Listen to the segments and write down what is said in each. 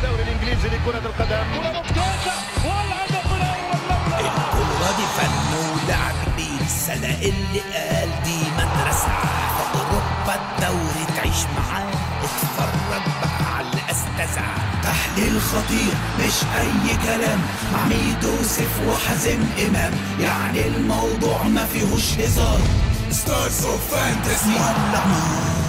الدوري الانجليزي لكرة القدم الكورة دي فن ولعب بيه السنة اللي قال دي مدرسة في أوروبا الدوري تعيش معاه اتفرج بقى على الأستاذة تحليل خطير مش أي كلام مع ميدو سيف وحازم إمام يعني الموضوع ما فيهوش هزار ستارز اوف فانتسي ولع نار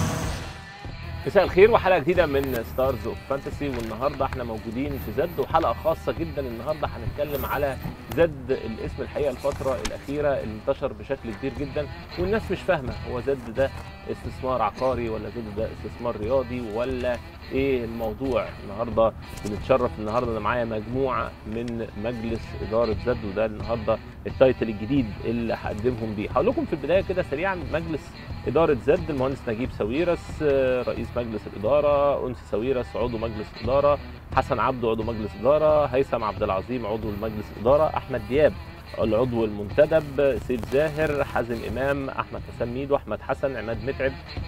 مساء الخير وحلقه جديده من ستارز اوف فانتسي والنهارده احنا موجودين في زد وحلقه خاصه جدا النهارده هنتكلم على زد الاسم الحقيقه الفتره الاخيره اللي انتشر بشكل كبير جدا والناس مش فاهمه هو زد ده استثمار عقاري ولا زد ده استثمار رياضي ولا ايه الموضوع النهارده بنتشرف النهارده انا معايا مجموعه من مجلس اداره زد وده النهارده التايتل الجديد اللي هقدمهم بيه هقول لكم في البدايه كده سريعا مجلس اداره زد المهندس نجيب ساويرس آه، رئيس مجلس الاداره انس ساويرس عضو مجلس الاداره حسن عبده عضو مجلس اداره هيثم عبد العظيم عضو مجلس الاداره احمد دياب العضو المنتدب سيد زاهر حازم امام احمد حسن ميدو احمد حسن عماد متعب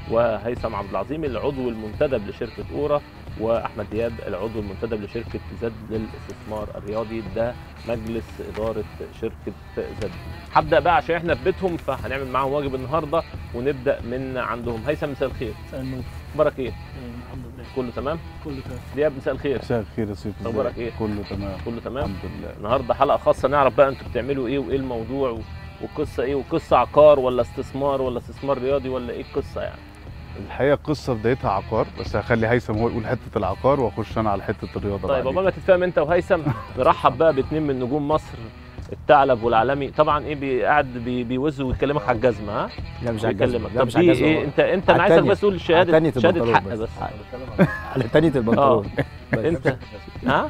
وهيثم عبد العظيم العضو المنتدب لشركه اورا واحمد دياب العضو المنتدب لشركه زد للاستثمار الرياضي ده مجلس اداره شركه زد هبدا بقى عشان احنا في بيتهم فهنعمل معاهم واجب النهارده ونبدا من عندهم هيثم مساء الخير مساء النور اخبارك ايه الحمد لله كله تمام كله تمام دياب مساء الخير مساء الخير يا سيف ازيك؟ أخبارك إيه؟ كله تمام كله تمام الحمد لله النهارده حلقه خاصه نعرف بقى انتوا بتعملوا ايه وايه الموضوع و- والقصه ايه وقصه عقار ولا استثمار ولا استثمار رياضي ولا ايه القصه يعني الحقيقه القصه بدايتها عقار بس هخلي هيثم هو يقول حته العقار واخش انا على حته الرياضه طيب بعدين. قبل ما تتفاهم انت وهيثم نرحب بقى باثنين من نجوم مصر الثعلب والعالمي طبعا ايه بي- قاعد بي بيوز ويكلمك على الجزمه ها لا مش على الجزمة بيكلمك لا طب مش على دي الجزمة ايه انت انت انا على عايزك التانية. بس تقول على شهاده تانية شهاده البنطلون حق بس. بس على تانية البنطلون انت ها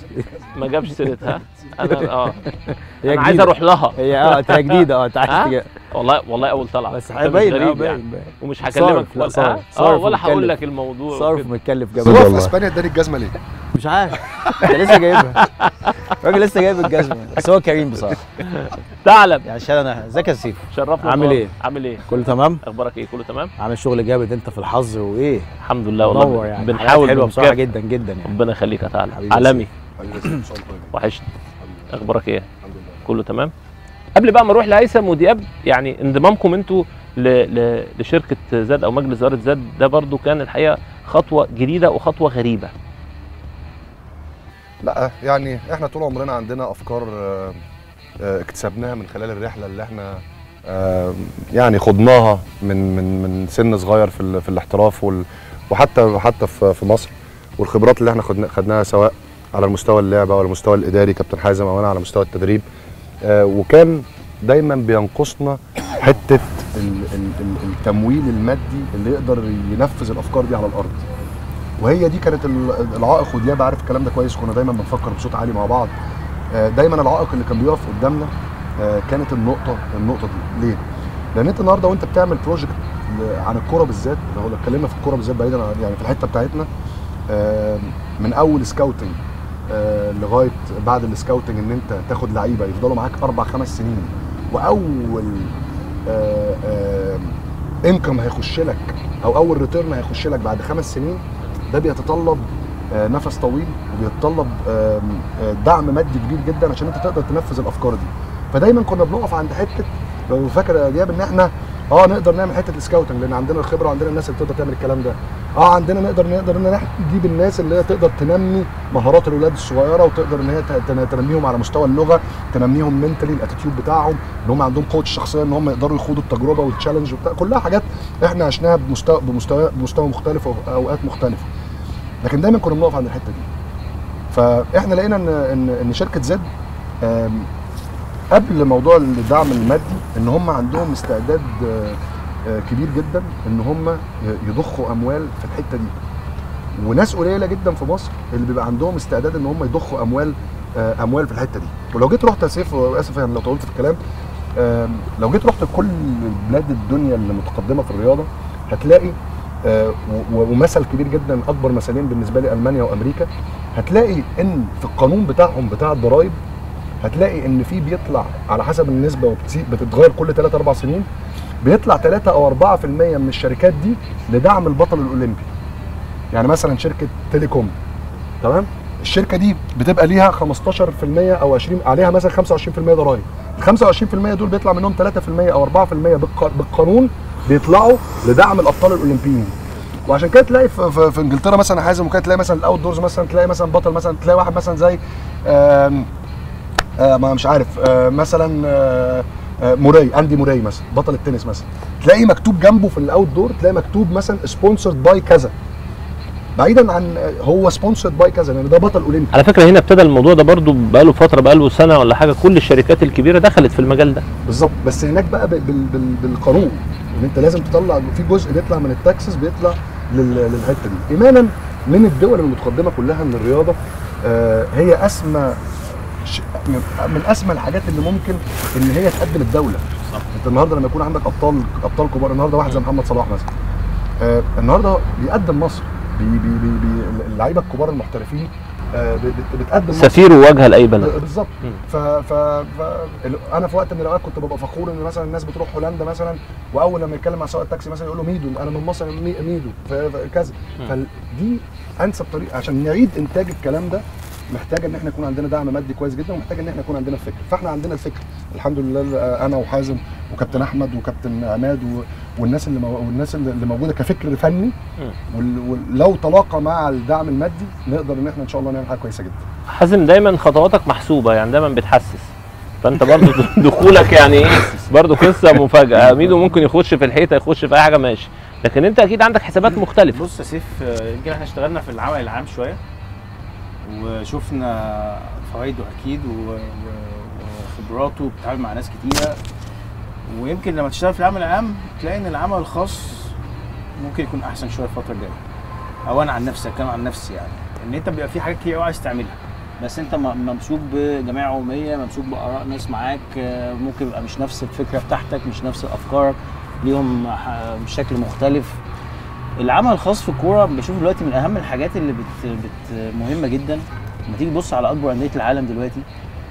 ما جابش سيرتها انا اه هي انا عايز جديدة. اروح لها هي اه انت جديده اه انت ها؟ عايز تجي والله والله اول طلعه بس أنت مش باين اه غريب يعني. باين باين ومش صارف، هكلمك لا، ولا صارف، ها؟ اه صارف ولا هقول ومتكلف. لك الموضوع صرف وكده. متكلف بس جامد هو في والله اسبانيا اداني الجزمه ليه؟ مش عارف انت لسه جايبها الراجل لسه جايب الجزمه بس هو كريم بصراحه ثعلب يعني عشان انا ازيك يا سيف شرفنا عامل والله. ايه؟ عامل ايه كله تمام اخبارك ايه كله تمام عامل شغل جامد انت في الحظ وايه الحمد لله والله منور يعني بنحاول حاجات حلوه بصراحه بنكافح. جدا جدا يعني ربنا يخليك يا ثعلب حبيبي يا عالمي حبيبي سؤال طيب وحشني الحمد لله اخبارك ايه الحمد لله كله تمام قبل بقى ما اروح لهيثم ودياب يعني انضمامكم انتوا ل... ل... لشركه زاد او مجلس اداره زاد ده برضو كان الحقيقه خطوه جديده وخطوه غريبه لا يعني احنا طول عمرنا عندنا افكار آه، آه، اكتسبناها من خلال الرحله اللي احنا آه، يعني خضناها من من من سن صغير في ال- في الاحتراف وال- وحتى حتى في في مصر والخبرات اللي احنا خدنا- خدناها سواء على مستوى اللعبه او على المستوى الاداري كابتن حازم او انا على مستوى التدريب آه، وكان دايما بينقصنا حته ال- ال- ال- التمويل المادي اللي يقدر ينفذ الافكار دي على الارض وهي دي كانت ال- العائق ودياب عارف الكلام ده كويس كنا دايما بنفكر بصوت عالي مع بعض آه، دايما العائق اللي كان بيقف قدامنا آه، كانت النقطه النقطه دي ليه؟ لان انت النهارده وانت بتعمل بروجكت عن الكوره بالذات لو اتكلمنا في الكوره بالذات بعيدا عن يعني في الحته بتاعتنا آه، من اول سكاوتنج آه، لغايه بعد السكاوتنج ان انت تاخد لعيبه يفضلوا معاك اربع خمس سنين واول انكم هيخش لك او اول ريتيرن هيخش لك بعد خمس سنين ده بيتطلب آه، نفس طويل وبيتطلب آم، آه، دعم مادي كبير جدا عشان انت تقدر تنفذ الافكار دي فدايما كنا بنقف عند حته لو فاكر يا دياب ان احنا اه نقدر نعمل حته السكاوتنج لان عندنا الخبره وعندنا الناس اللي تقدر تعمل الكلام ده اه عندنا نقدر نقدر ان احنا نجيب الناس اللي هي تقدر تنمي مهارات الاولاد الصغيره وتقدر ان هي ت- تن- تنميهم على مستوى اللغه تنميهم منتلي الاتيتيود بتاعهم ان هم عندهم قوه الشخصيه ان هم يقدروا يخوضوا التجربه والتشالنج وبتاع كلها حاجات احنا عشناها بمستوى بمستوى بمستوى مختلف واوقات مختلفه لكن دايما كنا بنقف عند الحته دي فاحنا لقينا ان ان ان شركه زد آم، قبل موضوع الدعم المادي ان هم عندهم استعداد آه، آه، كبير جدا ان هم يضخوا اموال في الحته دي وناس قليله جدا في مصر اللي بيبقى عندهم استعداد ان هم يضخوا اموال آه، اموال في الحته دي ولو جيت رحت يا سيف واسف يعني لو طولت في الكلام آم، لو جيت رحت كل بلاد الدنيا اللي متقدمه في الرياضه هتلاقي آه، و- ومثل كبير جدا اكبر مثالين بالنسبه لي المانيا وامريكا هتلاقي ان في القانون بتاعهم بتاع الضرايب هتلاقي ان في بيطلع على حسب النسبه وبتزيد- بتتغير كل 3 4 سنين بيطلع 3 او 4% من الشركات دي لدعم البطل الاولمبي يعني مثلا شركه تيليكوم تمام الشركه دي بتبقى ليها 15% او 20 عليها مثلا 25% ضرائب ال 25% دول بيطلع منهم 3% او 4% بالق- بالقانون بيطلعوا لدعم الابطال الاولمبيين وعشان كده تلاقي في, في, في انجلترا مثلا حازم وكده تلاقي مثلا الاوت دورز مثلا تلاقي مثلا بطل مثلا تلاقي واحد مثلا زي آم، آه ما مش عارف آه مثلا آه آه، موراي اندي موراي مثلا بطل التنس مثلا تلاقي مكتوب جنبه في الاوت دور تلاقي مكتوب مثلا سبونسرد باي كذا بعيدا عن آه، هو سبونسرد باي كذا لان ده بطل اولمبي على فكره هنا ابتدى الموضوع ده برضو بقاله فتره بقاله سنه ولا حاجه كل الشركات الكبيره دخلت في المجال ده بالظبط بس هناك بقى بال بال بال بالقانون ان انت لازم تطلع في جزء بيطلع من التاكسس بيطلع لل- للحته دي ايمانا من الدول المتقدمه كلها ان الرياضه آه، هي اسمى ش- من من اسمى الحاجات اللي ممكن ان هي تقدم الدوله صح. انت النهارده لما يكون عندك ابطال ابطال كبار النهارده واحد زي محمد صلاح مثلا آه، النهارده بيقدم مصر بي بي بي بي اللعيبه الكبار المحترفين آه، بت- بتقدم مصر سفير وواجهه لاي بلد بالظبط مم. ف... ف... ف... ال- انا في وقت من الاوقات كنت ببقى فخور ان مثلا الناس بتروح هولندا مثلا واول لما يتكلم مع سواق التاكسي مثلا يقول له ميدو انا من مصر مي- ميدو ف... ف... كذا مم. فدي انسب طريقه عشان نعيد انتاج الكلام ده محتاجه ان احنا يكون عندنا دعم مادي كويس جدا ومحتاجه ان احنا يكون عندنا الفكر فاحنا عندنا الفكر الحمد لله آه، انا وحازم وكابتن احمد وكابتن عماد و... والناس اللي مو... والناس اللي اللي موجوده كفكر فني وال... ولو تلاقى مع الدعم المادي نقدر ان احنا ان شاء الله نعمل حاجه كويسه جدا حازم دايما خطواتك محسوبه يعني دايما بتحسس فانت برضو دخولك يعني ايه برضو قصه مفاجاه ميدو ممكن يخش في الحيطه يخش في اي حاجه ماشي لكن انت اكيد عندك حسابات مختلفه بص يا سيف آه، يمكن احنا اشتغلنا في العمل العام شويه وشفنا فوائده اكيد و- و- وخبراته وبتتعامل مع ناس كتيره ويمكن لما تشتغل في العمل العام تلاقي ان العمل الخاص ممكن يكون احسن شويه الفتره الجايه او انا عن نفسي اتكلم عن نفسي يعني ان انت بيبقى في حاجات كتير قوي عايز تعملها بس انت م- ممسوك بجمعيه عموميه ممسوك باراء ناس معاك آه، ممكن يبقى مش نفس الفكره بتاعتك مش نفس افكارك ليهم ح- بشكل مختلف العمل الخاص في الكوره بشوف دلوقتي من اهم الحاجات اللي بت, بت مهمه جدا لما تيجي تبص على اكبر انديه العالم دلوقتي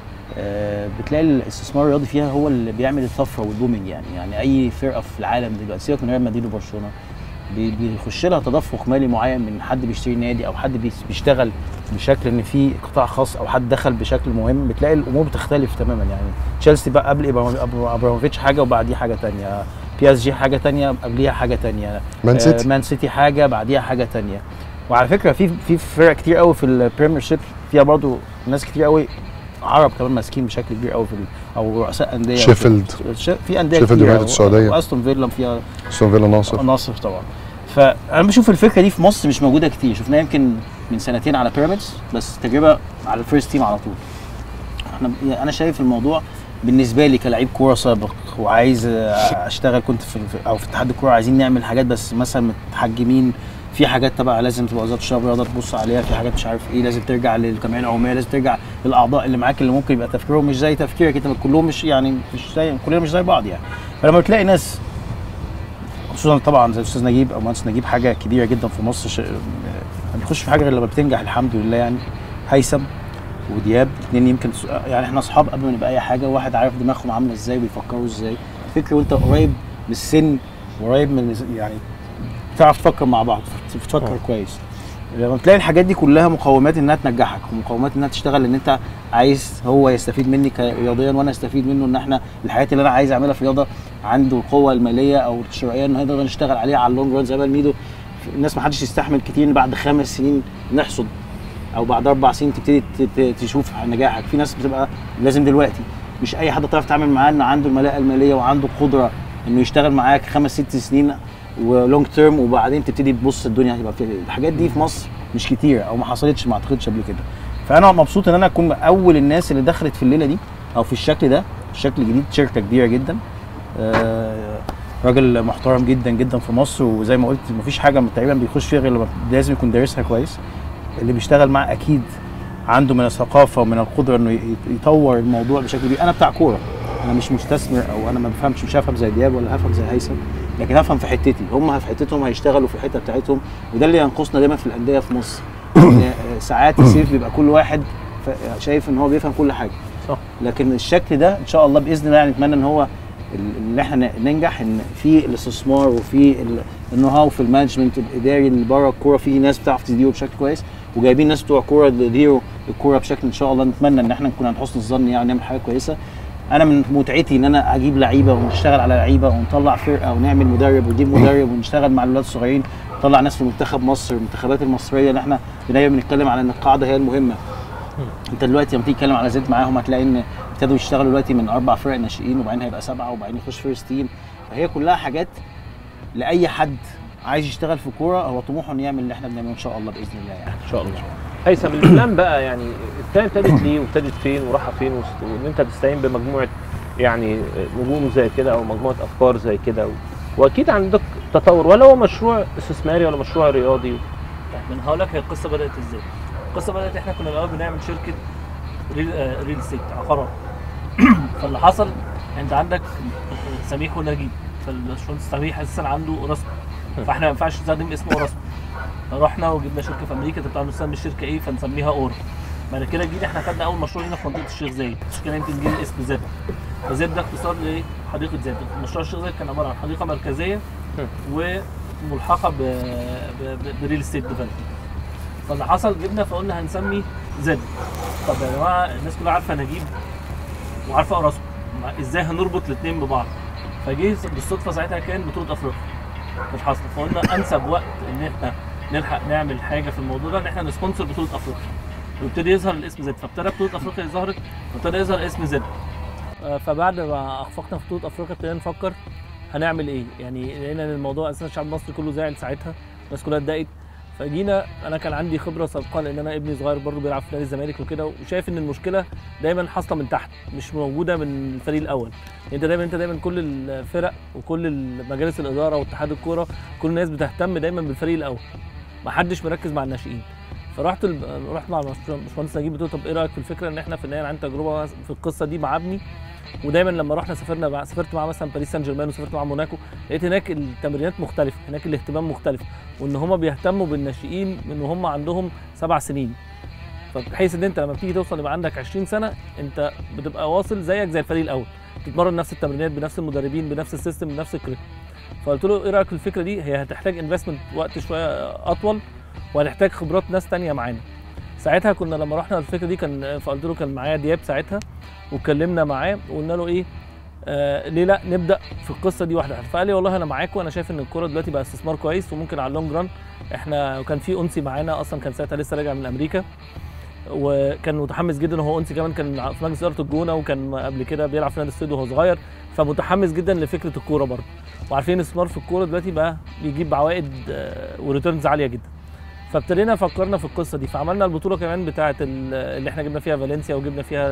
آه، بتلاقي الاستثمار الرياضي فيها هو اللي بيعمل الطفره والبومينج يعني يعني اي فرقه في العالم دلوقتي سيبك من ريال مدريد وبرشلونه بي- بيخش لها تدفق مالي معين من حد بيشتري نادي او حد بيس- بيشتغل بشكل ان في قطاع خاص او حد دخل بشكل مهم بتلاقي الامور بتختلف تماما يعني تشيلسي بقى قبل إبرا- أبرا- ابراموفيتش حاجه وبعديه حاجه تانية بي اس جي حاجه تانية قبليها حاجه تانية مان آه، سيتي مان سيتي حاجه بعديها حاجه تانية وعلى فكره في في فرق كتير قوي في البريمير شيب فيها برضو ناس كتير قوي عرب كمان ماسكين بشكل كبير قوي في ال- او رؤساء انديه شيفيلد. ش- في انديه شيفيلد كتير يونايتد السعودية. واستون فيلا فيها استون فيلا ناصر ناصر طبعا فانا بشوف الفكره دي في مصر مش موجوده كتير شفناها يمكن من سنتين على بيراميدز بس تجربه على الفيرست تيم على طول احنا يعني انا شايف الموضوع بالنسبه لي كلاعب كوره سابق وعايز اشتغل كنت في في- او في اتحاد الكوره عايزين نعمل حاجات بس مثلا متحجمين في حاجات تبع لازم تبقى وزاره الشباب والرياضه تبص عليها في حاجات مش عارف ايه لازم ترجع للجمعيه العموميه لازم ترجع للاعضاء اللي معاك اللي ممكن يبقى تفكيرهم مش زي تفكيرك انت كلهم مش يعني مش زي كلنا مش زي بعض يعني فلما بتلاقي ناس خصوصا طبعا زي الاستاذ نجيب او مهندس نجيب حاجه كبيره جدا في مصر ش... ما بيخش في حاجه غير لما بتنجح الحمد لله يعني هيثم ودياب اتنين يمكن س- يعني احنا اصحاب قبل ما نبقى اي حاجه واحد عارف دماغهم عامله ازاي وبيفكروا ازاي الفكره وانت قريب من السن قريب من يعني تعرف تفكر مع بعض تفكر آه. كويس لما بتلاقي الحاجات دي كلها مقومات انها تنجحك ومقومات انها تشتغل ان انت عايز هو يستفيد مني كرياضيا وانا استفيد منه ان احنا الحاجات اللي انا عايز اعملها في الرياضه عنده القوه الماليه او الشرائيه ان نقدر نشتغل عليها على اللونج ران زي ما الميدو الناس ما حدش يستحمل كتير ان بعد خمس سنين نحصد او بعد اربع سنين تبتدي ت- ت- تشوف نجاحك في ناس بتبقى لازم دلوقتي مش اي حد تعرف تتعامل معاه ان عنده الملاءه الماليه وعنده القدره انه يشتغل معاك خمس ست سنين ولونج تيرم وبعدين تبتدي تبص الدنيا هتبقى فيها إيه. الحاجات دي في مصر مش كتير او ما حصلتش ما اعتقدش قبل كده فانا مبسوط ان انا اكون اول الناس اللي دخلت في الليله دي او في الشكل ده الشكل الجديد شركه كبيره جدا آه، راجل محترم جدا جدا في مصر وزي ما قلت مفيش حاجه تقريبا بيخش فيها غير لما لازم يكون دارسها كويس اللي بيشتغل معاه اكيد عنده من الثقافه ومن القدره انه ي- يطور الموضوع بشكل كبير انا بتاع كوره انا مش مستثمر او انا ما بفهمش مش هفهم زي دياب ولا هفهم زي هيثم لكن هفهم في حتتي هم في حتتهم هيشتغلوا في الحته بتاعتهم وده اللي ينقصنا دايما في الانديه في مصر إن، آه، ساعات السيف بيبقى كل واحد ف- شايف ان هو بيفهم كل حاجه صح. لكن الشكل ده ان شاء الله باذن الله يعني نتمنى ان هو ال- ان احنا ن- ننجح ان في الاستثمار وفي ال- النو هاو في المانجمنت الاداري اللي بره الكوره في ناس بتعرف تديره بشكل كويس وجايبين ناس بتوع كوره يديروا الكوره بشكل ان شاء الله نتمنى ان احنا نكون عند حسن الظن يعني نعمل حاجه كويسه انا من متعتي ان انا اجيب لعيبه ونشتغل على لعيبه ونطلع فرقه ونعمل مدرب ونجيب مدرب ونشتغل مع الاولاد الصغيرين نطلع ناس في منتخب مصر المنتخبات المصريه اللي احنا دايما بنتكلم على ان القاعده هي المهمه انت دلوقتي لما تيجي تتكلم على زيت معاهم هتلاقي ان ابتدوا يشتغلوا دلوقتي من اربع فرق ناشئين وبعدين هيبقى سبعه وبعدين يخش فيرست تيم فهي كلها حاجات لاي حد عايز يشتغل في كوره هو طموحه انه يعمل اللي احنا بنعمله ان شاء الله باذن الله يعني ان شاء الله هيثم البلان بقى يعني البلان ابتدت ليه وابتدت فين وراحه فين وست- وان انت تستعين بمجموعه يعني نجوم زي كده او مجموعه افكار زي كده و... واكيد عندك تطور ولا هو مشروع استثماري ولا مشروع رياضي طيب من هقول لك هي القصه بدات ازاي القصه بدات احنا كنا الاول بنعمل شركه ريل, آه ريل استيت عقارات فاللي حصل انت عندك سميح ونجيب فالباشمهندس سميح اساسا عنده رسم فاحنا ما ينفعش نستخدم اسمه رسم فرحنا وجبنا شركه في امريكا طب تعالوا نسمي الشركه ايه فنسميها اور بعد كده جينا احنا خدنا اول مشروع هنا في منطقه الشيخ زايد عشان كده يمكن جه الاسم زد فزد ده اختصار لحديقه زد مشروع الشيخ زايد كان عباره عن حديقه مركزيه وملحقه ب- ب- ب- بريل استيت ديفلوبمنت فاللي حصل جبنا فقلنا هنسمي زد طب يا جماعه الناس كلها عارفه نجيب وعارفه اوراسكو ما- ازاي هنربط الاثنين ببعض فجه بالصدفه ساعتها كان بطوله افريقيا كانت حاصله فقلنا انسب وقت ان احنا نلحق نعمل حاجه في الموضوع ده ان احنا نسبونسر بطوله افريقيا ويبتدي يظهر الاسم زد فابتدى بطوله افريقيا ظهرت وابتدى يظهر اسم زد آه، فبعد ما اخفقنا في بطوله افريقيا ابتدينا نفكر هنعمل ايه يعني لقينا ان الموضوع اساسا الشعب المصري كله زعل ساعتها الناس كلها اتضايقت فجينا انا كان عندي خبره سابقه لان انا ابني صغير برضه بيلعب في نادي الزمالك وكده وشايف ان المشكله دايما حاصله من تحت مش موجوده من الفريق الاول انت دايما انت دايما كل الفرق وكل مجالس الاداره واتحاد الكوره كل الناس بتهتم دايما بالفريق الاول ما حدش مركز مع الناشئين فرحت ال... رحت مع الباشمهندس نجيب قلت له طب ايه رايك في الفكره ان احنا في النهايه عندي تجربه في القصه دي مع ابني ودايما لما رحنا سافرنا مع سافرت معاه مثلا باريس سان جيرمان وسافرت مع موناكو لقيت هناك التمرينات مختلفه هناك الاهتمام مختلف وان هم بيهتموا بالناشئين من وهم عندهم سبع سنين فبحيث ان انت لما بتيجي توصل يبقى عندك 20 سنه انت بتبقى واصل زيك زي الفريق الاول تتمرن نفس التمرينات بنفس المدربين بنفس السيستم بنفس الكريم فقلت له ايه رايك في الفكره دي هي هتحتاج انفستمنت وقت شويه اطول وهنحتاج خبرات ناس تانية معانا ساعتها كنا لما رحنا الفكره دي كان فقلت له كان معايا دياب ساعتها واتكلمنا معاه وقلنا له ايه آه ليه لا نبدا في القصه دي واحده واحده فقال لي والله انا معاك وانا شايف ان الكوره دلوقتي بقى استثمار كويس وممكن على اللونج ران احنا وكان في انسي معانا اصلا كان ساعتها لسه راجع من امريكا وكان متحمس جدا وهو انسي كمان كان في مجلس اداره الجونه وكان قبل كده بيلعب في نادي الصيد وهو صغير فمتحمس جدا لفكره الكوره برضه وعارفين الاستثمار في الكوره دلوقتي بقى بيجيب عوائد آه، وريتيرنز عاليه جدا فابتدينا فكرنا في القصه دي فعملنا البطوله كمان بتاعه ال- اللي احنا جبنا فيها فالنسيا وجبنا فيها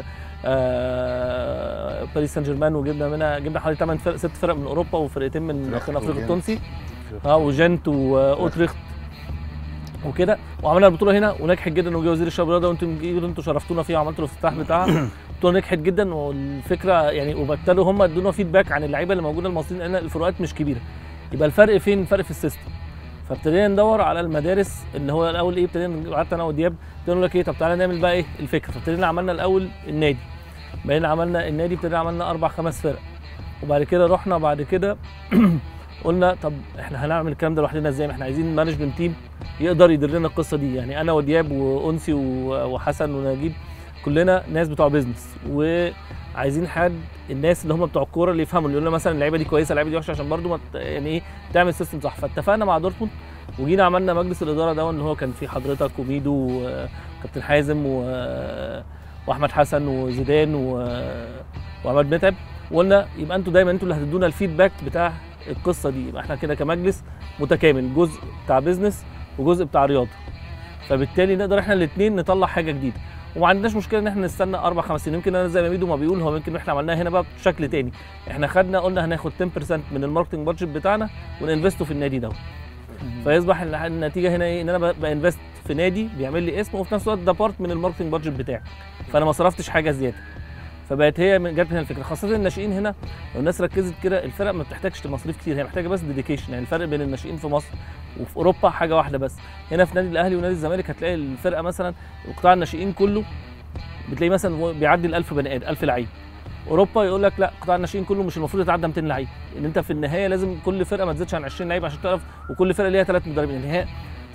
آه، باريس سان جيرمان وجبنا منها جبنا حوالي 8 فرق 6 فرق من اوروبا وفرقتين من اخونا افريقيا التونسي اه وجنت واوتريخت وكده وعملنا البطوله هنا ونجحت جدا وجه وزير الشباب والرياضه وانتم جيتوا انتوا شرفتونا فيها وعملتوا الافتتاح بتاعها البطوله نجحت جدا والفكره يعني وابتدوا هم ادونا فيدباك عن اللعيبه اللي موجوده المصريين لان الفروقات مش كبيره يبقى الفرق فين الفرق في السيستم فابتدينا ندور على المدارس اللي هو الاول ايه ابتدينا قعدت انا ودياب ابتدينا نقول لك ايه طب تعالى نعمل بقى ايه الفكره فابتدينا عملنا الاول النادي بعدين عملنا النادي ابتدينا عملنا اربع خمس فرق وبعد كده رحنا بعد كده قلنا طب احنا هنعمل الكلام ده لوحدنا ازاي ما احنا عايزين مانجمنت تيم يقدر يدير لنا القصه دي يعني انا ودياب وانسي و- وحسن ونجيب كلنا ناس بتوع بيزنس وعايزين حد الناس اللي هم بتوع الكوره اللي يفهموا اللي يقول لنا مثلا اللعيبه دي كويسه اللعيبه دي وحشه عشان برضو ما ت- يعني ايه تعمل سيستم صح فاتفقنا مع دورتموند وجينا عملنا مجلس الاداره ده اللي هو كان فيه حضرتك وميدو وكابتن حازم و... واحمد حسن وزيدان و... وعماد متعب وقلنا يبقى انتوا دايما انتوا اللي هتدونا الفيدباك بتاع القصه دي يبقى احنا كده كمجلس متكامل جزء بتاع بيزنس وجزء بتاع رياضه فبالتالي نقدر احنا الاثنين نطلع حاجه جديده وما عندناش مشكله ان احنا نستنى اربع خمس سنين يمكن انا زي ما ميدو ما بيقول هو يمكن احنا عملناها هنا بقى بشكل تاني احنا خدنا قلنا هناخد 10% من الماركتنج بادجت بتاعنا وننفسته في النادي ده فيصبح الح- النتيجه هنا ايه ان انا ب- بانفست في نادي بيعمل لي اسم وفي نفس الوقت ده بارت من الماركتنج بادجت بتاعي فانا ما صرفتش حاجه زياده فبقت هي من- جت من هنا الفكره خاصه الناشئين هنا لو الناس ركزت كده الفرق ما بتحتاجش مصاريف كتير هي محتاجه بس ديديكيشن يعني الفرق بين الناشئين في مصر وفي اوروبا حاجه واحده بس هنا في نادي الاهلي ونادي الزمالك هتلاقي الفرقه مثلا قطاع الناشئين كله بتلاقي مثلا هو بيعدي ال 1000 بني ادم 1000 لعيب اوروبا يقول لك لا قطاع الناشئين كله مش المفروض يتعدى 200 لعيب ان انت في النهايه لازم كل فرقه ما تزيدش عن 20 لعيب عشان تعرف وكل فرقه ليها ثلاث مدربين يعني هي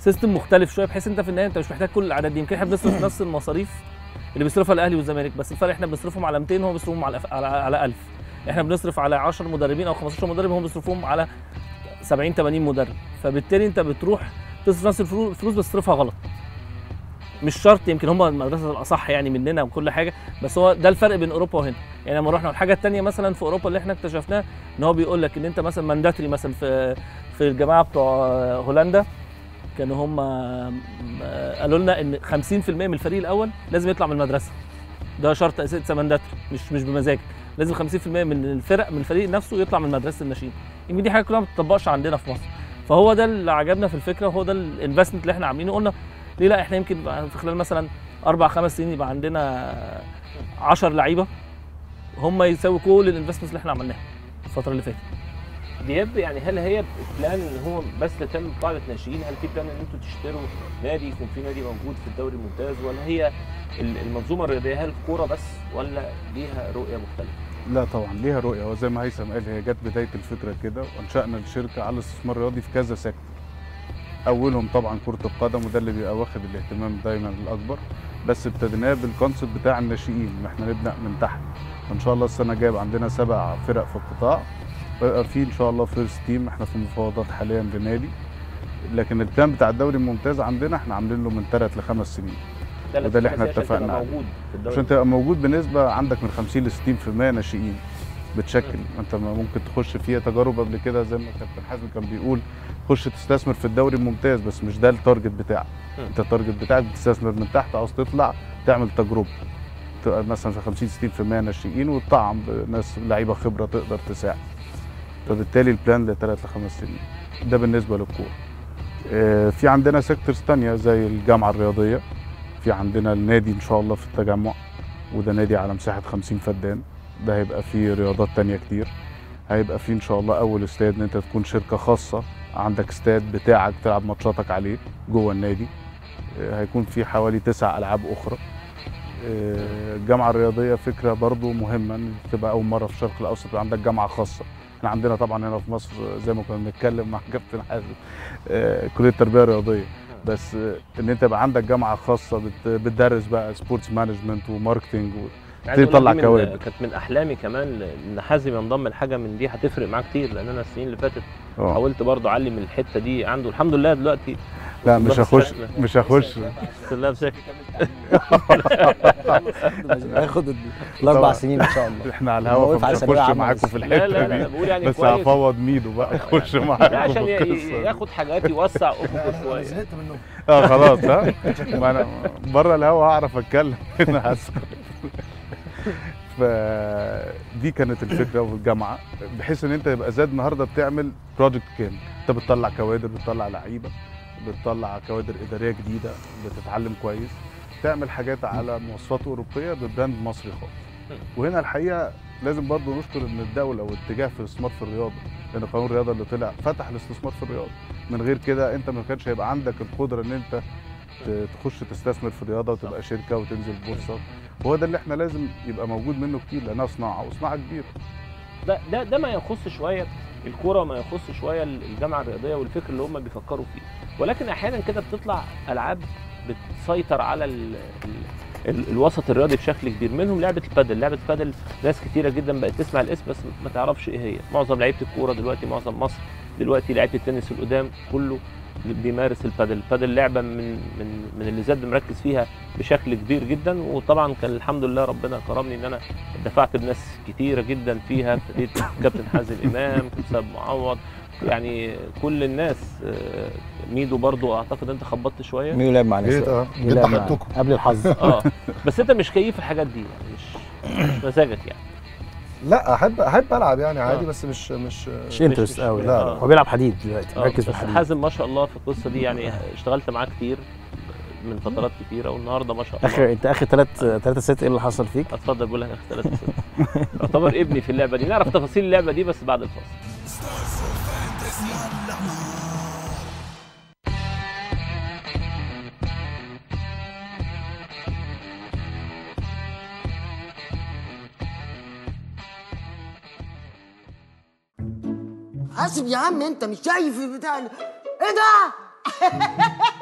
سيستم مختلف شويه بحيث انت في النهايه انت مش محتاج كل الاعداد دي يمكن احنا بنصرف نفس المصاريف اللي بيصرفها الاهلي والزمالك بس الفرق احنا بنصرفهم على 200 وهم بيصرفهم على على, على 1000 احنا بنصرف على 10 مدربين او 15 مدرب هم بيصرفوهم على 70 80 مدرب فبالتالي انت بتروح تصرف نفس الفلو- الفلوس بس تصرفها غلط مش شرط يمكن هم المدرسه الاصح يعني مننا وكل حاجه بس هو ده الفرق بين اوروبا وهنا يعني لما رحنا الحاجه الثانيه مثلا في اوروبا اللي احنا اكتشفناها ان هو بيقول لك ان انت مثلا مانداتري مثلا في في الجماعه بتوع هولندا كانوا هم قالوا لنا ان 50% من الفريق الاول لازم يطلع من المدرسه ده شرط اساسي مانداتري مش مش بمزاجك لازم 50% من الفرق من الفريق نفسه يطلع من مدرسه الناشئين يمكن دي حاجه كلها ما بتطبقش عندنا في مصر فهو ده اللي عجبنا في الفكره وهو ده الانفستمنت اللي احنا عاملينه قلنا ليه لا احنا يمكن بقى في خلال مثلا اربع خمس سنين يبقى عندنا 10 لعيبه هم يساوي كل الانفستمنتس اللي احنا عملناها الفتره اللي فاتت دياب يعني هل هي بلان ان هو بس تتم قاعده ناشئين هل في بلان ان انتوا تشتروا نادي يكون في نادي موجود في الدوري الممتاز ولا هي ال- المنظومه الرياضيه هل كوره بس ولا ليها رؤيه مختلفه؟ لا طبعا ليها رؤيه وزي ما هيثم قال هي جت بدايه الفكره كده وانشانا الشركه على الاستثمار الرياضي في كذا سيكتور اولهم طبعا كره القدم وده اللي بيبقى واخد الاهتمام دايما الاكبر بس ابتديناه بالكونسيبت بتاع الناشئين ان احنا نبدا من تحت وان شاء الله السنه الجايه يبقى عندنا سبع فرق في القطاع ويبقى في ان شاء الله فيرست تيم احنا في مفاوضات حاليا لنادي لكن البلان بتاع الدوري الممتاز عندنا احنا عاملين له من ثلاث لخمس سنين ده وده اللي عشان احنا تبقى اتفقنا عليه. موجود في الدوري عشان تبقى موجود بنسبه عندك من 50 ل 60% ناشئين بتشكل انت ما ممكن تخش فيها تجارب قبل كده زي ما كابتن حازم كان بيقول خش تستثمر في الدوري الممتاز بس مش ده التارجت بتاعك مم. انت التارجت بتاعك بتستثمر من تحت عاوز تطلع تعمل تجربه تبقى مثلا في 50 60% ناشئين وتطعم بناس لعيبه خبره تقدر تساعد فبالتالي البلان لثلاث لخمس سنين ده بالنسبه للكوره آه، في عندنا سيكتورز تانية زي الجامعه الرياضيه في عندنا النادي ان شاء الله في التجمع وده نادي على مساحه 50 فدان ده هيبقى فيه رياضات تانية كتير هيبقى فيه ان شاء الله اول استاد ان انت تكون شركه خاصه عندك استاد بتاعك تلعب ماتشاتك عليه جوه النادي آه، هيكون في حوالي تسع العاب اخرى آه، الجامعه الرياضيه فكره برضو مهمه ان تبقى اول مره في الشرق الاوسط يبقى عندك جامعه خاصه احنا عندنا طبعا هنا في مصر آه، زي ما كنا بنتكلم مع كابتن حازم آه، كليه التربيه الرياضيه بس آه، ان انت يبقى عندك جامعه خاصه بت- بتدرس بقى سبورتس مانجمنت وماركتنج و... عايز أقول لك تطلع دي من- كوادر. كانت من احلامي كمان ان حازم ينضم لحاجه من دي هتفرق معاه كتير لان انا السنين اللي فاتت آه. حاولت برضو اعلم الحته دي عنده الحمد لله دلوقتي لا مش بس هخش شكل- مش هخش الحمد لله بشكل هياخد الاربع طبعا. سنين ان شاء الله احنا على هو الهوا واقف على فمش ثانوية هخش عامة معاكم بس. في لا الحته لا لا دي بقول يعني بس كويس هفوض ميدو بقى يخش لا معاكم عشان في ي- القصه دي. ياخد حاجات يوسع افقه شويه زهقت منهم اه خلاص ها ما انا بره الهوا هعرف اتكلم هنا هسكت فدي كانت الفكره والجامعه بحيث ان انت يبقى زاد النهارده بتعمل بروجكت كامل انت بتطلع كوادر بتطلع لعيبه بتطلع كوادر اداريه جديده بتتعلم كويس تعمل حاجات على مواصفات اوروبيه ببراند مصري خالص وهنا الحقيقه لازم برضو نشكر ان الدوله والاتجاه في الاستثمار في الرياضه لان قانون الرياضه اللي طلع فتح الاستثمار في الرياضه من غير كده انت ما كانش هيبقى عندك القدره ان انت ت- تخش تستثمر في الرياضه وتبقى شركه وتنزل بورصه وهو ده اللي احنا لازم يبقى موجود منه كتير لانها صناعه وصناعه كبيره ده ده ده ما يخص شويه الكوره وما يخص شويه الجامعه الرياضيه والفكر اللي هم بيفكروا فيه ولكن احيانا كده بتطلع العاب بتسيطر على ال ال ال الوسط الرياضي بشكل كبير منهم لعبه البادل لعبه البادل ناس كتيره جدا بقت تسمع الاسم بس ما تعرفش ايه هي معظم لعيبه الكوره دلوقتي معظم مصر دلوقتي لعيبه التنس القدام كله بيمارس البادل البادل لعبه من من من اللي زاد مركز فيها بشكل كبير جدا وطبعا كان الحمد لله ربنا كرمني ان انا دفعت بناس كتيره جدا فيها ابتديت كابتن حازم امام كابتن معوض يعني كل الناس آه، ميدو برضو اعتقد انت خبطت شويه مين لعب معانا جيت اه مين جيت لعب معانا ضحكتكم قبل الحظ اه بس انت مش كيف الحاجات دي يعني مش مش مزاجك يعني لا احب احب العب يعني عادي آه. بس مش مش مش انترست قوي لا، لا لا. هو بيلعب حديد دلوقتي آه، مركز في بس الحديد حازم ما شاء الله في القصه دي يعني اشتغلت معاه كتير من فترات كتيره والنهارده ما شاء الله اخر انت اخر ثلاث ثلاثة ست ايه اللي حصل فيك؟ اتفضل بقول لك اخر ثلاث سنين يعتبر ابني في اللعبه دي نعرف تفاصيل اللعبه دي بس بعد الفاصل حاسب يا عم انت مش شايف البتاع ال- ايه ده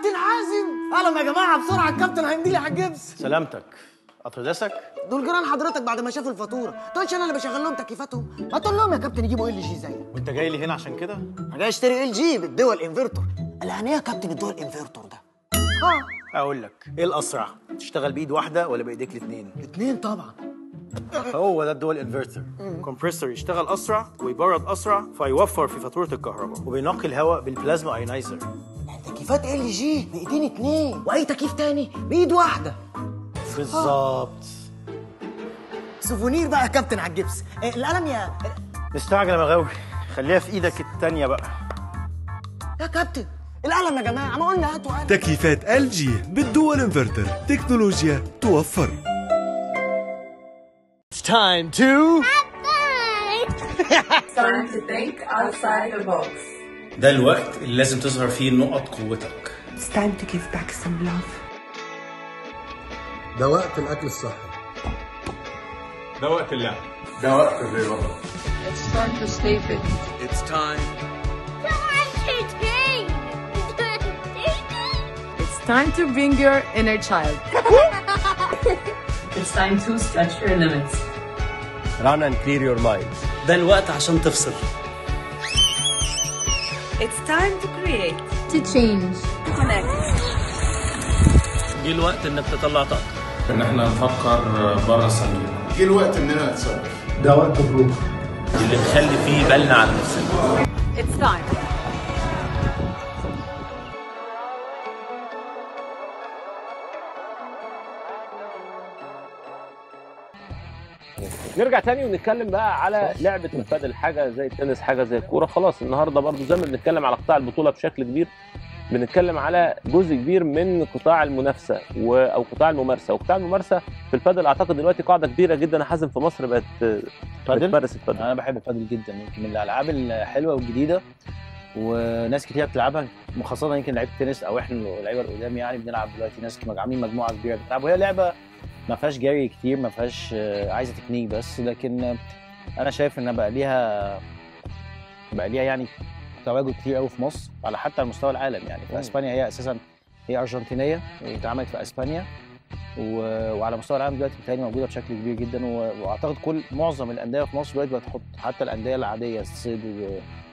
كابتن حازم اهلا يا جماعه بسرعه الكابتن هيمضي لي على الجبس سلامتك اتردسك دول جيران حضرتك بعد ما شافوا الفاتوره تقولش انا اللي بشغل لهم تكييفاتهم ما تقول لهم يا كابتن يجيبوا ال جي زيك وانت جاي لي هنا عشان كده انا جاي اشتري ال جي بالدول انفرتور قال يعني ايه يا كابتن الدول انفرتور ده اه اقول لك ايه الاسرع تشتغل بايد واحده ولا بايديك الاثنين اتنين طبعا هو ده الدول انفرتر كومبريسور يشتغل اسرع ويبرد اسرع فيوفر في فاتوره الكهرباء وبينقي الهواء بالبلازما ايونايزر تكييفات ال جي بايدين اتنين واي تكييف تاني بايد واحده بالظبط سوفونير بقى يا كابتن على الجبس إيه القلم يا مستعجل يا مغاوي خليها في ايدك التانية بقى يا كابتن القلم يا جماعه ما قلنا هاتوا قلم تكييفات ال جي بالدول انفرتر تكنولوجيا توفر It's time to Time to think outside the box. ده الوقت اللي لازم تظهر فيه نقط قوتك It's time to give back some love. ده وقت الاكل الصحي ده وقت اللعب ده وقت الرياضه It's time to stay fit. It's time It's time to bring your inner child. it's time to stretch your limits. run and clear your mind ده الوقت عشان تفصل It's time to create. to change. To connect. جه الوقت انك تطلع طاقتك ان احنا نفكر بره الصندوق جه الوقت اننا نتصرف ده وقت بروف اللي نخلي فيه بالنا على نفسنا It's time. نرجع تاني ونتكلم بقى على لعبه البادل حاجه زي التنس حاجه زي الكوره خلاص النهارده برضو زي ما بنتكلم على قطاع البطوله بشكل كبير بنتكلم على جزء كبير من قطاع المنافسه و... او قطاع الممارسه وقطاع الممارسه في البادل اعتقد دلوقتي قاعده كبيره جدا حازم في مصر بقت بادل بتمارس البادل انا بحب البادل جدا يمكن من الالعاب الحلوه والجديده وناس كتير بتلعبها خاصه يمكن لعيبه التنس او احنا اللعيبه القدام يعني بنلعب دلوقتي ناس عاملين مجموعه كبيره بتلعب وهي لعبه ما فيهاش جري كتير ما فيهاش آه، عايزه تكنيك بس لكن آه، انا شايف ان بقى ليها بقى ليها يعني تواجد كتير قوي في مصر على حتى على مستوى العالم يعني في مم. اسبانيا هي اساسا هي ارجنتينيه اتعملت في اسبانيا و... وعلى مستوى العالم دلوقتي بتهيألي موجوده بشكل كبير جدا و... واعتقد كل معظم الانديه في مصر دلوقتي بتحط حتى الانديه العاديه الصيد و...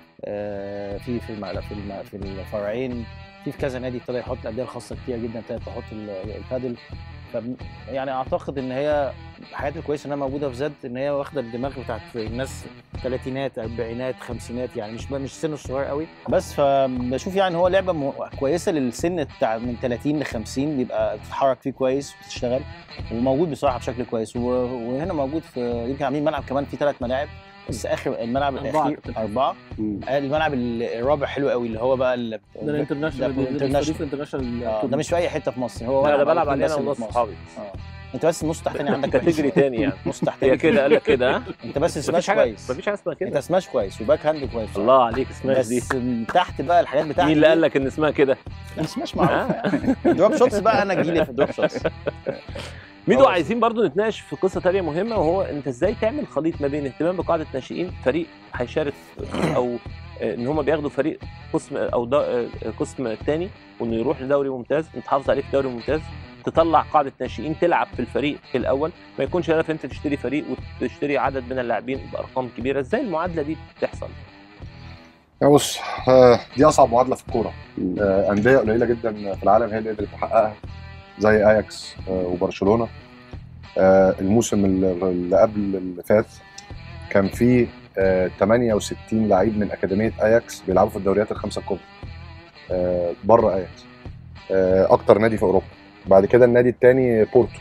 آه، في في الم... في الم... في الفرعين في في كذا نادي ابتدى يحط الانديه الخاصه كتير جدا ابتدت تحط ال- البادل ف يعني اعتقد ان هي الحاجات الكويسه انها موجوده في زد ان هي واخده الدماغ بتاعت الناس ثلاثينات اربعينات خمسينات يعني مش مش سن الصغير قوي بس فبشوف يعني هو لعبه م... كويسه للسن بتاع من 30 ل 50 بيبقى تتحرك فيه كويس وتشتغل وموجود بصراحه بشكل كويس و... وهنا موجود في يمكن عاملين ملعب كمان فيه ثلاث ملاعب بس اخر الملعب أربعة الاخير كده. اربعه الملعب الرابع حلو قوي اللي هو بقى ال... ده الانترناشونال ده بيستضيف الانترناشونال انترناشونال آه، ده مش في اي حته في مصر هو لا ده ملعب بلعب على عليه طول انا بس اللي ونص في مصر. صحابي آه. انت بس النص تحتاني عندك كاتيجوري وحش. تاني يعني نص تحتاني هي كده قال لك كده ها انت بس مفيش سماش حاجه كويس مفيش حاجه اسمها انت كده سماش كويس وباك هاند كويس الله عليك سماش دي بس من تحت بقى الحاجات بتاعتي مين اللي قال لك ان اسمها كده سماش معروف دروب شوتس بقى انا جيلي في الدروب شوتس ميدو خلاص. عايزين برضو نتناقش في قصه تانية مهمه وهو انت ازاي تعمل خليط ما بين اهتمام بقاعده ناشئين فريق هيشارك او آه، ان هم بياخدوا فريق قسم او دا آه، قسم تاني وانه يروح لدوري ممتاز نتحافظ عليه في دوري ممتاز تطلع قاعده ناشئين تلعب في الفريق الاول ما يكونش هدف انت تشتري فريق وتشتري عدد من اللاعبين بارقام كبيره ازاي المعادله دي بتحصل يا بص آه، دي اصعب معادله في الكوره آه، انديه قليله جدا في العالم هي اللي قدرت تحققها زي اياكس آه، وبرشلونه آه، الموسم اللي اللي قبل اللي فات كان فيه آه، 68 لعيب من اكاديميه اياكس بيلعبوا في الدوريات الخمسه الكبرى آه، بره اياكس آه، اكتر نادي في اوروبا بعد كده النادي الثاني بورتو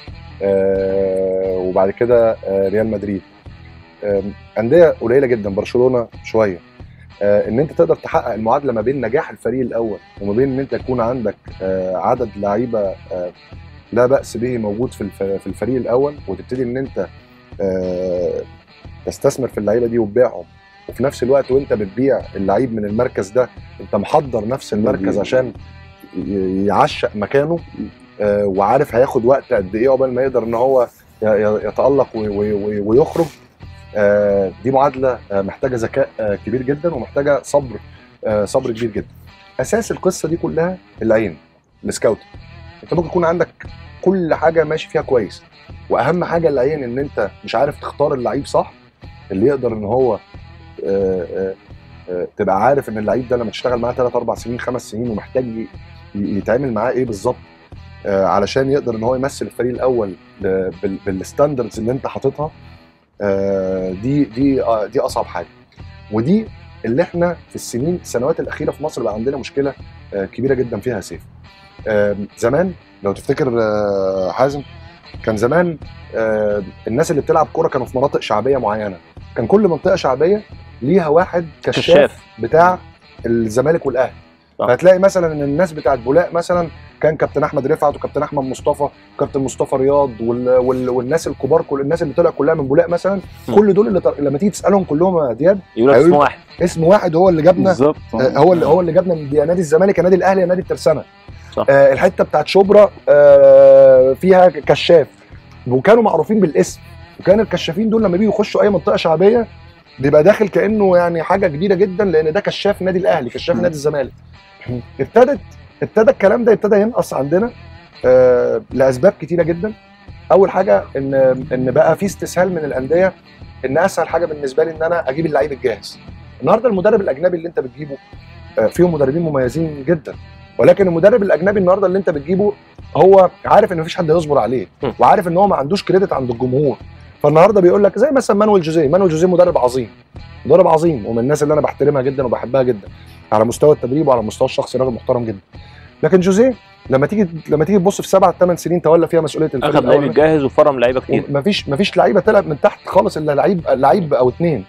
آه، وبعد كده آه، ريال مدريد آه، انديه قليله جدا برشلونه شويه آه، ان انت تقدر تحقق المعادله ما بين نجاح الفريق الاول وما بين ان انت يكون عندك آه، عدد لعيبه آه، لا باس به موجود في الف- في الفريق الاول وتبتدي ان انت آه، تستثمر في اللعيبه دي وتبيعهم وفي نفس الوقت وانت بتبيع اللعيب من المركز ده انت محضر نفس المركز عشان ي- يعشق مكانه آه، وعارف هياخد وقت قد ايه عقبال ما يقدر ان هو ي- ي- يتالق وي- وي- وي- ويخرج آه، دي معادله آه، محتاجه ذكاء آه، كبير جدا ومحتاجه صبر آه، صبر كبير جدا اساس القصه دي كلها العين السكاوت انت ممكن يكون عندك كل حاجه ماشي فيها كويس واهم حاجه العين ان انت مش عارف تختار اللعيب صح اللي يقدر ان هو آه، آه، آه، تبقى عارف ان اللعيب ده لما تشتغل معاه 3 4 سنين 5 سنين ومحتاج ي- ي- يتعامل معاه ايه بالظبط آه، علشان يقدر ان هو يمثل الفريق الاول ل- بال- بالستاندردز اللي انت حاططها آه، دي دي آه، دي اصعب حاجه ودي اللي احنا في السنين السنوات الاخيره في مصر بقى عندنا مشكله آه، كبيره جدا فيها سيف آه، زمان لو تفتكر آه، حازم كان زمان آه، الناس اللي بتلعب كوره كانوا في مناطق شعبيه معينه كان كل منطقه شعبيه ليها واحد كشاف, كشاف. بتاع الزمالك والاهلي صح. فهتلاقي مثلا ان الناس بتاعت بولاق مثلا كان كابتن احمد رفعت وكابتن احمد مصطفى وكابتن مصطفى رياض وال... وال... والناس الكبار كل الناس اللي طلع كلها من بولاق مثلا م. كل دول اللي ط... لما تيجي تسالهم كلهم يا دياب يقول لك اسم هيقول- واحد اسم واحد هو اللي جابنا بالظبط آه، هو اللي هو اللي جابنا من يا نادي الزمالك يا نادي الاهلي يا نادي الترسانه صح. آه الحته بتاعت شبرا آه فيها كشاف وكانوا معروفين بالاسم وكان الكشافين دول لما بيجوا يخشوا اي منطقه شعبيه بيبقى داخل كانه يعني حاجه كبيره جدا لان ده كشاف نادي الاهلي كشاف نادي الزمالك ابتدت ابتدى الكلام ده ابتدى ينقص عندنا آه لاسباب كتيره جدا اول حاجه ان ان بقى في استسهال من الانديه ان اسهل حاجه بالنسبه لي ان انا اجيب اللعيب الجاهز النهارده المدرب الاجنبي اللي انت بتجيبه آه، فيهم مدربين مميزين جدا ولكن المدرب الاجنبي النهارده اللي انت بتجيبه هو عارف ان مفيش حد هيصبر عليه م. وعارف ان هو ما عندوش كريدت عند الجمهور فالنهارده بيقول لك زي مثلا مانويل جوزيه مانويل جوزيه مدرب عظيم مدرب عظيم ومن الناس اللي انا بحترمها جدا وبحبها جدا على مستوى التدريب وعلى المستوى الشخصي راجل محترم جدا لكن جوزيه لما تيجي لما تيجي تبص في سبع ثمان سنين تولى فيها مسؤوليه الفريق اخذ لعيب الأول. جاهز وفرم لعيبه كتير مفيش مفيش لعيبه تلعب من تحت خالص الا لعيب لعيب او اتنين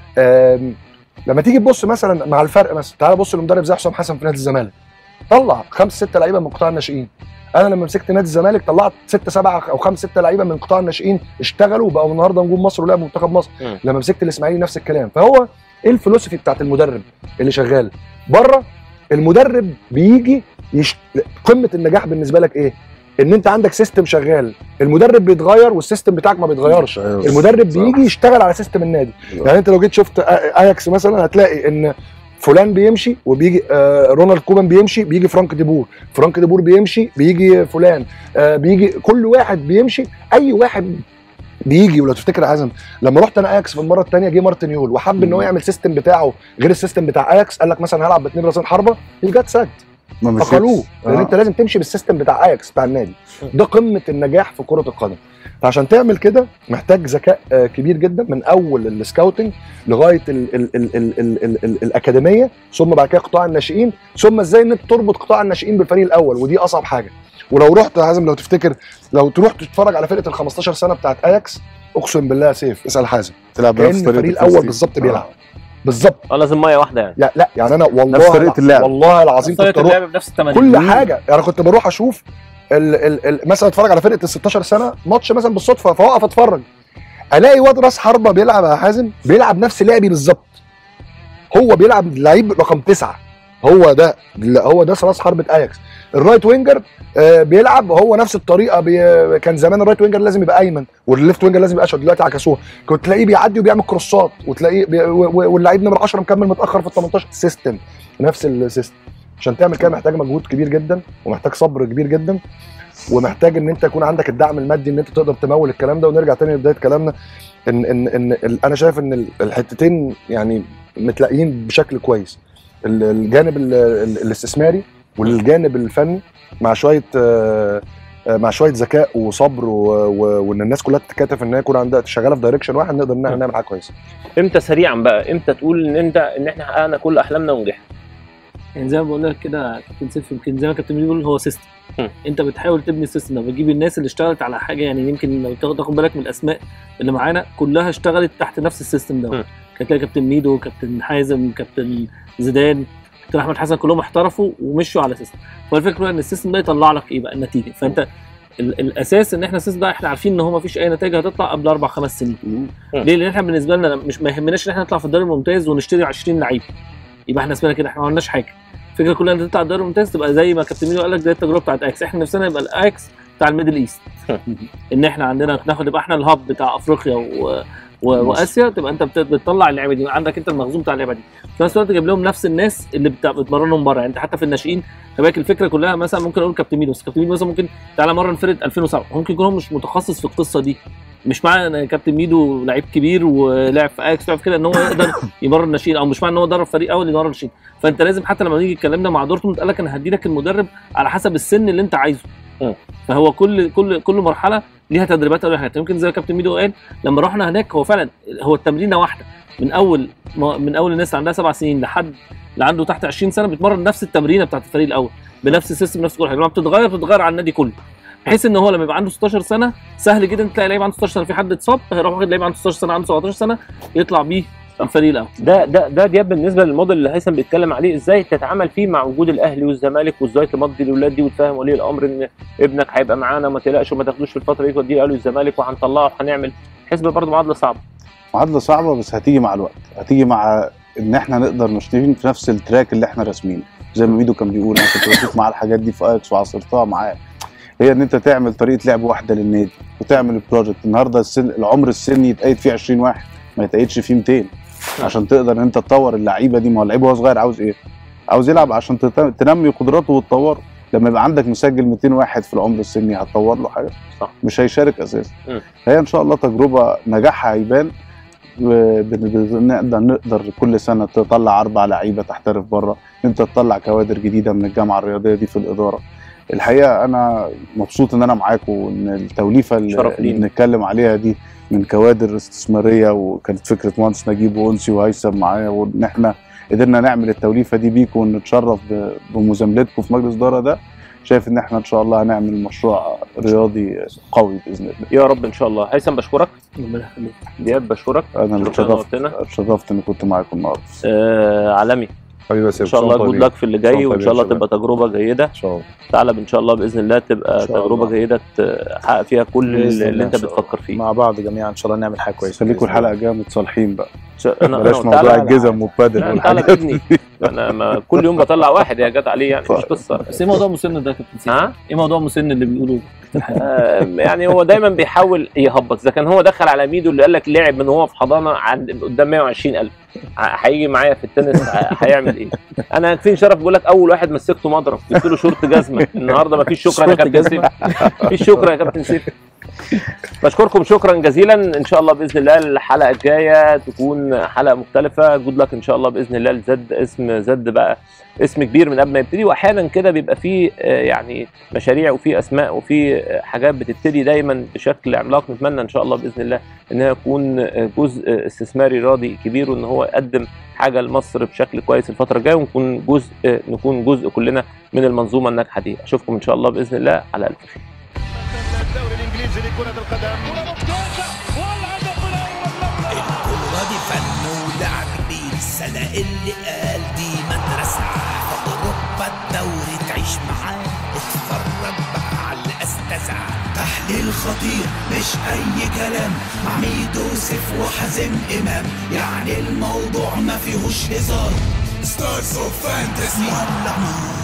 آم، لما تيجي تبص مثلا مع الفرق مثلا تعال بص لمدرب زي حسام حسن في نادي الزمالك طلع خمس ست لعيبه من قطاع الناشئين انا لما مسكت نادي الزمالك طلعت ست سبعه او خمس ست لعيبه من قطاع الناشئين اشتغلوا وبقوا النهارده نجوم مصر ولعبوا منتخب مصر مم. لما مسكت الاسماعيلي نفس الكلام فهو ايه الفلوسفي بتاعت المدرب اللي شغال بره المدرب بيجي يش... قمه النجاح بالنسبه لك ايه ان انت عندك سيستم شغال المدرب بيتغير والسيستم بتاعك ما بيتغيرش المدرب بيجي يشتغل على سيستم النادي يعني انت لو جيت شفت آ- اياكس مثلا هتلاقي ان فلان بيمشي وبيجي آه رونالد كومان بيمشي بيجي فرانك ديبور فرانك ديبور بيمشي بيجي فلان آه بيجي كل واحد بيمشي اي واحد بيجي ولو تفتكر يا حازم لما رحت انا اياكس في المره الثانيه جه مارتن يول وحب ان هو يعمل سيستم بتاعه غير السيستم بتاع اياكس قال لك مثلا هلعب باثنين راسين حربه الجات سد ما مشيتش. فقالوه لان آه. انت لازم تمشي بالسيستم بتاع اياكس بتاع النادي ده قمه النجاح في كره القدم فعشان تعمل كده محتاج ذكاء آه، كبير جدا من اول السكاوتنج لغايه ال ال ال ال ال ال ال الاكاديميه ثم بعد كده قطاع الناشئين ثم ازاي ان انت تربط قطاع الناشئين بالفريق الاول ودي اصعب حاجه ولو رحت يا حازم لو تفتكر لو تروح تتفرج على فرقه ال 15 سنه بتاعت اياكس اقسم بالله يا سيف اسال حازم تلعب كان بنفس طريقه الفريق الاول التسليم. بالظبط آه. بيلعب بالظبط اه لازم ميه واحده يعني لا لا يعني انا نفس والله طريقة اللعب. والله العظيم كنت طريقه اروح اللعب بنفس التمارين كل حاجه يعني كنت بروح اشوف ال ال ال مثلا اتفرج على فرقه ال 16 سنه ماتش مثلا بالصدفه فاوقف اتفرج الاقي واد راس حربه بيلعب يا حازم بيلعب نفس لعبي بالظبط هو بيلعب لعيب رقم تسعه هو ده لا، هو ده راس حربه اياكس الرايت وينجر آه، بيلعب هو نفس الطريقه بي كان زمان الرايت وينجر لازم يبقى ايمن والليفت وينجر لازم يبقى اشول دلوقتي عكسوها كنت تلاقيه بيعدي وبيعمل كروسات وتلاقيه بي... و- و- واللعيب نمره 10 مكمل متاخر في ال 18 سيستم نفس السيستم عشان تعمل كده محتاج مجهود كبير جدا ومحتاج صبر كبير جدا ومحتاج ان انت يكون عندك الدعم المادي ان انت تقدر تمول الكلام ده ونرجع تاني لبدايه كلامنا ان ان ان ال- انا شايف ان ال- الحتتين يعني متلاقيين بشكل كويس ال- الجانب ال- ال- الاستثماري والجانب الفني مع شويه آه، آه، مع شويه ذكاء وصبر و- و- وان الناس كلها تتكاتف ان هي يكون عندها شغاله في دايركشن واحد نقدر نعمل نعمل حاجه كويسه امتى سريعا بقى امتى تقول ان انت ان احنا حققنا كل احلامنا ونجحنا يعني زي ما بقول لك كده كابتن سيف يمكن زي ما كابتن ميدو بيقول هو سيستم م. انت بتحاول تبني السيستم ده بتجيب الناس اللي اشتغلت على حاجه يعني يمكن لو تاخد تاخد بالك من الاسماء اللي معانا كلها اشتغلت تحت نفس السيستم م. ده كان تلاقي كابتن ميدو كابتن حازم كابتن زيدان كابتن احمد حسن كلهم احترفوا ومشوا على سيستم فالفكره ان السيستم ده يطلع لك ايه بقى النتيجه فانت ال- الاساس ان احنا السيستم ده احنا عارفين ان هو ما فيش اي نتائج هتطلع قبل اربع خمس سنين ليه؟ لان احنا بالنسبه لنا مش ما يهمناش ان احنا نطلع في الدوري الممتاز ونشتري 20 لعيب يبقى احنا اسمنا كده احنا ما عملناش حاجه الفكره كلها ان تطلع الدوري الممتاز تبقى زي ما كابتن ميدو قال لك زي التجربه بتاعت اكس احنا نفسنا يبقى الاكس بتاع الميدل ايست ان احنا عندنا ناخد يبقى احنا الهاب بتاع افريقيا و... و- مصر. واسيا تبقى انت بت- بتطلع اللعيبه دي عندك انت المخزون بتاع اللعيبه دي في نفس الوقت جايب لهم نفس الناس اللي بت- بتمرنهم بره يعني انت حتى في الناشئين خلي بالك الفكره كلها مثلا ممكن اقول كابتن ميدو بس كابتن ميدو مثلا ممكن تعالى مرن فرقه 2007 ممكن يكون هو مش متخصص في القصه دي مش معنى ان كابتن ميدو لعيب كبير ولعب في اياكس لعب كده ان هو يقدر يمرن ناشئين او مش معنى ان هو درب فريق اول يمرن ناشئين فانت لازم حتى لما نيجي اتكلمنا مع دورتموند قال لك انا هدي لك المدرب على حسب السن اللي انت عايزه فهو كل كل كل مرحله ليها تدريبات او حاجات يمكن زي ما كابتن ميدو قال لما رحنا هناك هو فعلا هو التمرينه واحده من اول ما- من اول الناس اللي عندها سبع سنين لحد اللي عنده تحت 20 سنه بيتمرن نفس التمرينه بتاعت الفريق الاول بنفس السيستم نفس كل حاجه لما بتتغير بتتغير على النادي كله بحيث ان هو لما يبقى عنده 16 سنه سهل جدا تلاقي لعيب عنده 16 سنه في حد اتصاب هيروح واخد لعيب عنده 16 سنه عنده 17 سنه يطلع بيه الفريق الاول ده ده ده دياب بالنسبه للموديل اللي هيثم بيتكلم عليه ازاي تتعامل فيه مع وجود الاهلي والزمالك وازاي تمضي الاولاد دي وتفهم ولي الامر ان ابنك هيبقى معانا وما تقلقش وما تاخدوش في الفتره دي توديه الاهلي والزمالك وهنطلعه وهنعمل حسبه برضه معادله صعبه معادله صعبه بس هتيجي مع الوقت هتيجي مع ان احنا نقدر ماشيين في نفس التراك اللي احنا راسمينه زي ما ميدو كان بيقول انا كنت بشوف معاه الحاجات دي في اياكس وعصرتها معاه هي ان انت تعمل طريقه لعب واحده للنادي وتعمل البروجكت النهارده السن العمر السني يتقيد فيه 20 واحد ما يتقيدش فيه 200 عشان تقدر ان انت تطور اللعيبه دي ما هو اللعيب وهو صغير عاوز ايه؟ عاوز يلعب عشان تت- تنمي قدراته وتطوره لما يبقى عندك مسجل 200 واحد في العمر السني هتطور له حاجه صح مش هيشارك اساسا مم. هي ان شاء الله تجربه نجاحها هيبان نقدر نقدر كل سنه تطلع اربع لعيبه تحترف بره انت تطلع كوادر جديده من الجامعه الرياضيه دي في الاداره الحقيقه انا مبسوط ان انا معاكم وان التوليفه اللي, شرف اللي لينا. بنتكلم عليها دي من كوادر استثماريه وكانت فكره مهندس نجيب وانسي وهيثم معايا وان احنا قدرنا نعمل التوليفه دي بيكم ونتشرف ب- بمزاملتكم في مجلس الاداره ده شايف ان احنا ان شاء الله هنعمل مشروع رياضي قوي باذن الله يا رب ان شاء الله هيثم بشكرك ربنا يخليك دياب بشكرك انا اللي شكراً اتشرفت نورتنا. اتشرفت اني كنت معاكم النهارده آه عالمي حبيبي بس ان شاء الله جود لك في اللي جاي وان شاء الله تبقى تجربه جيده ان شاء الله تعالى ان شاء الله باذن الله تبقى إن شاء تجربه الله. جيده تحقق فيها كل بإذن اللي الله انت إن شاء بتفكر فيه مع بعض جميعا ان شاء الله نعمل حاجه كويسه خليكم بإذن الله. الحلقه الجايه متصالحين بقى ش- انا بلاش أنا- موضوع تعالى- الجزم والبدل لا، تعالى والحاجات بابني انا ما كل يوم بطلع واحد يا جت عليه يعني مش قصه بس ايه موضوع مسن ده يا كابتن سيف؟ ها ايه موضوع مسن اللي بيقولوا آه، يعني هو دايما بيحاول يهبط اذا كان هو دخل على ميدو اللي قال لك لعب من هو في حضانه عند قدام 120000 ع- هيجي معايا في التنس ه- هيعمل ايه؟ انا يكفيني شرف بقول لك اول واحد مسكته مضرب جبت له شورت جزمه النهارده ما فيش شكرا يا شورت كابتن جزمة؟ سيف مفيش شكرا يا كابتن سيف بشكركم شكرا جزيلا ان شاء الله باذن الله الحلقه الجايه تكون حلقه مختلفه جود لك ان شاء الله باذن الله لزد اسم زد بقى اسم كبير من قبل ما يبتدي واحيانا كده بيبقى فيه آه، يعني مشاريع وفي اسماء وفي آه، حاجات بتبتدي دايما بشكل عملاق نتمنى ان شاء الله باذن الله انها يكون آه، جزء استثماري راضي كبير وان هو يقدم حاجه لمصر بشكل كويس الفتره الجايه ونكون جزء آه، نكون جزء كلنا من المنظومه الناجحه دي اشوفكم ان شاء الله باذن الله على الف خير الدوري الانجليزي لكرة القدم الكورة دي فن ولعب بيرسل اللي قال دي مدرسة في أوروبا الدوري تعيش معاه اتفرج بقى على الأستاذة تحليل خطير مش أي كلام مع ميدو سيف وحازم إمام يعني الموضوع ما فيهوش هزار ستارز اوف فانتسي ولع نار